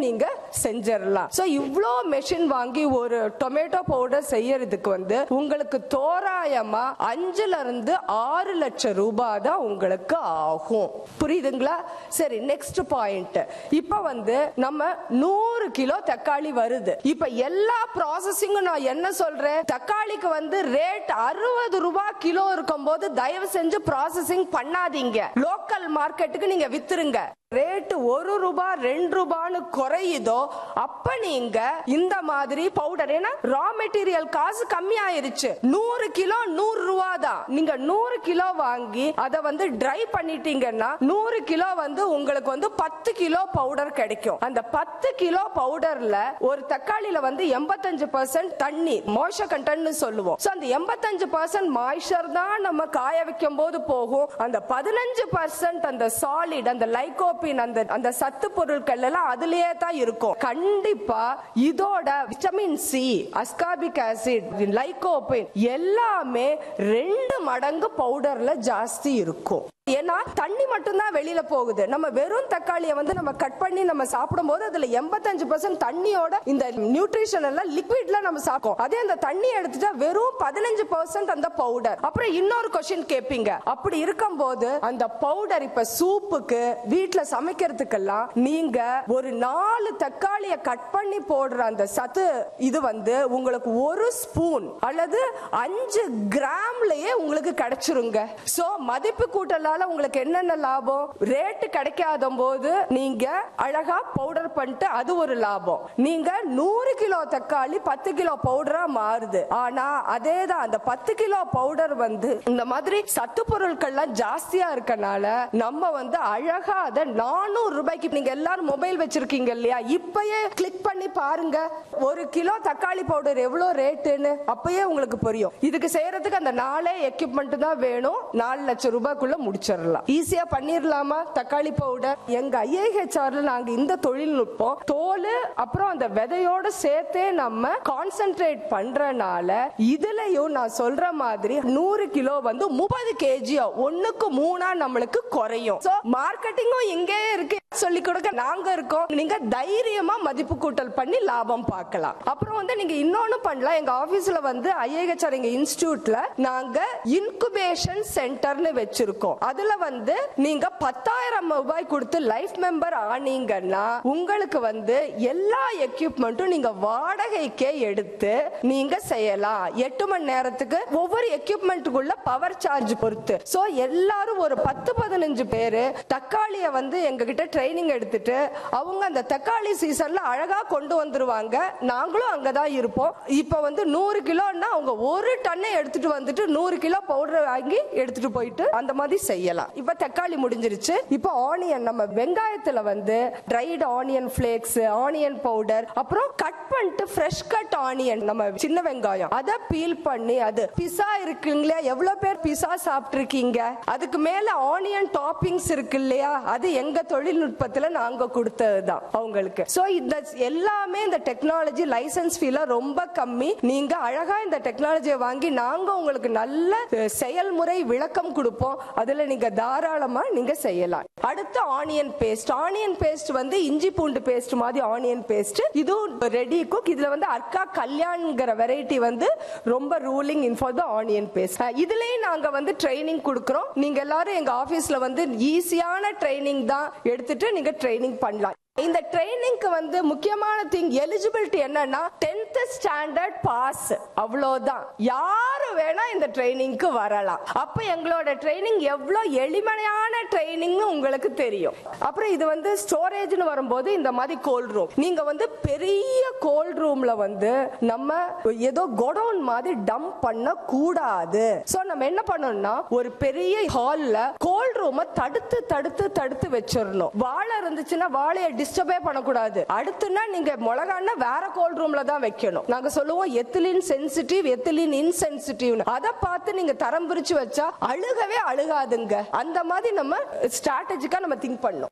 நீங்க செஞ்சிடலாம் சோ இவ்ளோ மெஷின் வாங்கி ஒரு டொமேட்டோ பவுடர் செய்யறதுக்கு வந்து உங்களுக்கு தோராயமா அஞ்சுல இருந்து ஆறு லட்சம் ரூபாய் தான் உங்களுக்கு ஆகும் புரியுதுங்களா சரி நெக்ஸ்ட் பாயிண்ட் இப்ப வந்து நம்ம நூறு கிலோ தக்காளி வருது இப்ப எல்லா ப்ராசஸிங்கும் நான் என்ன சொல்றேன் தக்காளிக்கு வந்து ரேட் அறுபது ரூபாய் கிலோ இருக்கும் போது தயவு செஞ்சு ப்ராசஸிங் பண்ணாதீங்க லோக்கல் மார்க்கெட்டுக்கு நீங்க வித்துருங்க ரேட் ஒரு ரூபாய் ரெண்டு ரூபான்னு குறையுதோ அப்ப நீங்க இந்த மாதிரி பவுடர் ஏன்னா ரா மெட்டீரியல் காசு கம்மியாயிருச்சு நூறு கிலோ நூறு ரூபா தான் நீங்க நூறு கிலோ வாங்கி அதை வந்து ட்ரை பண்ணிட்டீங்கன்னா நூறு கிலோ வந்து உங்களுக்கு வந்து பத்து கிலோ பவுடர் கிடைக்கும் அந்த பத்து கிலோ பவுடர்ல ஒரு தக்காளியில வந்து எண்பத்தஞ்சு பர்சன்ட் தண்ணி மோஷ கண்டென்ட் சொல்லுவோம் So, அந்த எண்பத்தஞ்சு பர்சன்ட் மாய்ச்சர் தான் நம்ம காய வைக்கும் போது போகும் அந்த பதினஞ்சு பர்சன்ட் அந்த சாலிட் அந்த லைகோபின் அந்த அந்த சத்து பொருட்கள் எல்லாம் அதுலயே தான் இருக்கும் கண்டிப்பா இதோட vitamin C ascorbic acid lycopene எல்லாமே ரெண்டு மடங்கு பவுடர்ல ஜாஸ்தி இருக்கும் ஏன்னா தண்ணி மட்டும்தான் வெளியில போகுது நம்ம வெறும் தக்காளியை வந்து நம்ம கட் பண்ணி நம்ம சாப்பிடும் போது அதுல எண்பத்தஞ்சு பர்சன்ட் தண்ணியோட இந்த நியூட்ரிஷன் எல்லாம் லிக்விட்ல நம்ம சாப்பிடும் அதே அந்த தண்ணி எடுத்துட்டா வெறும் பதினஞ்சு பர்சன்ட் அந்த பவுடர் அப்புறம் இன்னொரு கொஸ்டின் கேட்பீங்க அப்படி இருக்கும்போது அந்த பவுடர் இப்ப சூப்புக்கு வீட்டுல சமைக்கிறதுக்கெல்லாம் நீங்க ஒரு நாலு தக்காளிய கட் பண்ணி போடுற அந்த சத்து இது வந்து உங்களுக்கு ஒரு ஸ்பூன் அல்லது அஞ்சு கிராம்லயே உங்களுக்கு கிடைச்சிருங்க சோ மதிப்பு கூட்டலால உங்களுக்கு என்னென்ன லாபம் ரேட்டு கிடைக்காத போது நீங்க அழகா பவுடர் பண்ணிட்டு அது ஒரு லாபம் நீங்க நூறு கிலோ தக்காளி பத்து கிலோ பவுடரா மாறுது ஆனா அதே தான் அந்த பத்து கிலோ பவுடர் வந்து இந்த மாதிரி சத்து பொருட்கள்லாம் ஜாஸ்தியா இருக்கனால நம்ம வந்து அழகா அதை நானூறு ரூபாய்க்கு நீங்க எல்லாரும் மொபைல் வச்சிருக்கீங்க இல்லையா இப்பயே கிளிக் பண்ணி பாருங்க ஒரு கிலோ தக்காளி பவுடர் எவ்வளவு ரேட்டுன்னு அப்பயே உங்களுக்கு புரியும் இதுக்கு செய்யறதுக்கு அந்த நாலே எக்யூப்மெண்ட் தான் வேணும் நாலு லட்சம் ரூபாய்க்குள்ள முடிச்சிடலாம் ஈஸியா பண்ணிரலாமா தக்காளி பவுடர் எங்க ஐஏஹெச்ஆர்ல நாங்க இந்த தொழில்நுட்பம் தோல் அப்புறம் அந்த விதையோட சேர்த்தே நம்ம கான்சென்ட்ரேட் பண்றனால இதுலயும் நான் சொல்ற மாதிரி நூறு கிலோ வந்து முப்பது கேஜி ஒண்ணுக்கு மூணா நம்மளுக்கு குறையும் சோ மார்க்கெட்டிங்கும் இங்கே இருக்கு சொல்லி கொடுக்க நாங்க இருக்கோம் நீங்க தைரியமா மதிப்பு கூட்டல் பண்ணி லாபம் பார்க்கலாம் அப்புறம் வந்து நீங்க இன்னொன்னு பண்ணலாம் எங்க ஆபீஸ்ல வந்து ஐஏஹெச்ஆர் எங்க இன்ஸ்டிடியூட்ல நாங்க இன்குபேஷன் சென்டர்னு வச்சிருக்கோம் அதுல வந்து நீங்க பத்தாயிரம் ரூபாய் கொடுத்து லைஃப் மெம்பர் ஆனீங்கன்னா உங்களுக்கு வந்து எல்லா எக்யூப்மெண்ட்டும் நீங்க வாடகைக்கே எடுத்து நீங்க செய்யலாம் எட்டு மணி நேரத்துக்கு ஒவ்வொரு எக்யூப்மெண்ட்டுக்குள்ள பவர் சார்ஜ் பொறுத்து சோ எல்லாரும் ஒரு பத்து பதினஞ்சு பேரு தக்காளிய வந்து எங்க கிட்ட ட்ரைனிங் எடுத்துட்டு அவங்க அந்த தக்காளி சீசன்ல அழகா கொண்டு வந்துருவாங்க நாங்களும் அங்கதான் இருப்போம் இப்ப வந்து நூறு கிலோன்னா அவங்க ஒரு டன்னை எடுத்துட்டு வந்துட்டு நூறு கிலோ பவுடர் வாங்கி எடுத்துட்டு போயிட்டு அந்த மாதிரி செய்யலாம் இப்ப தக்காளி முடிஞ்சிருச்சு இப்ப ஆனியன் நம்ம வெங்காயத்துல வந்து dried onion flakes onion powder அப்புறம் கட் பண்ணிட்டு ஃப்ரெஷ் கட் ஆனியன் நம்ம சின்ன வெங்காயம் அதை பீல் பண்ணி அது பிசா இருக்குங்களா எவ்வளவு பேர் பிசா சாப்பிட்டுருக்கீங்க அதுக்கு மேல ஆனியன் டாப்பிங்ஸ் இருக்கு இல்லையா அது எங்க தொழில்நுட்பத்துல நாங்க கொடுத்ததுதான் அவங்களுக்கு சோ இந்த எல்லாமே இந்த டெக்னாலஜி லைசன்ஸ் ஃபீல ரொம்ப கம்மி நீங்க அழகா இந்த டெக்னாலஜியை வாங்கி நாங்க உங்களுக்கு நல்ல அஹ், செயல்முறை விளக்கம் கொடுப்போம் அதுல நீங்க தாராளமா நீங்க செய்யலாம் அடுத்து ஆனியன் பேஸ்ட் ஆனியன் பேஸ்ட் வந்து இஞ்சி பூண்டு பேஸ்ட் மாதிரி ஆனியன் பேஸ்ட் இதுவும் ரெடி குக் இதுல வந்து அர்க்கா கல்யாண்ங்கிற வெரைட்டி வந்து ரொம்ப ruling in for the onion paste இதுலயும் நாங்க வந்து ட்ரைனிங் கொடுக்கறோம் நீங்க எல்லாரும் எங்க ஆபீஸ்ல வந்து ஈஸியான ட்ரைனிங் தான் எடுத்துட்டு நீங்க ட்ரைனிங் பண்ணலாம் இந்த ட்ரைனிங்க்கு வந்து முக்கியமான திங் எலிஜிபிலிட்டி என்னன்னா 10th ஸ்டாண்டர்ட் பாஸ் அவ்வளவுதான் யாரு வேணா இந்த ட்ரைனிங்க்கு வரலாம் அப்ப எங்களோட ட்ரைனிங் எவ்வளவு எளிமையான ட்ரைனிங் உங்களுக்கு தெரியும் அப்புறம் இது வந்து ஸ்டோரேஜ்னு வரும்போது இந்த மாதிரி கோல்ட் ரூம் நீங்க வந்து பெரிய கோல்ட் ரூம்ல வந்து நம்ம ஏதோ கொடவுன் மாதிரி டம்ப் பண்ண கூடாது சோ நம்ம என்ன பண்ணணும்னா ஒரு பெரிய ஹால்ல கோல்ட் ரூம தடுத்து தடுத்து தடுத்து வச்சிடணும் வாழை இருந்துச்சுன்னா வாழையை டிஸ்டர்பே பண்ணக்கூடாது அடுத்துனா நீங்க மிளகான்னா வேற கோல்ட் ரூம்ல தான் வைக்கணும் நாங்க சொல்லுவோம் எத்திலின் சென்சிட்டிவ் எத்திலின் இன்சென்சிட்டிவ் அதை பார்த்து நீங்க தரம் பிரிச்சு வச்சா அழுகவே அழுகாதுங்க அந்த மாதிரி நம்ம ஸ்ட்ராட்டஜிக்கா நம்ம திங்க் பண்ணணும்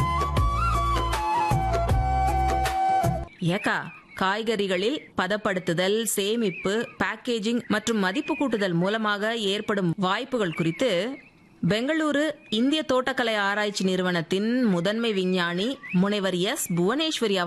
ஏக்கா காய்கறிகளில் பதப்படுத்துதல் சேமிப்பு பேக்கேஜிங் மற்றும் மதிப்பு கூட்டுதல் மூலமாக ஏற்படும் வாய்ப்புகள் குறித்து பெங்களூரு இந்திய தோட்டக்கலை ஆராய்ச்சி நிறுவனத்தின் முதன்மை விஞ்ஞானி முனைவர் எஸ் புவனேஸ்வரி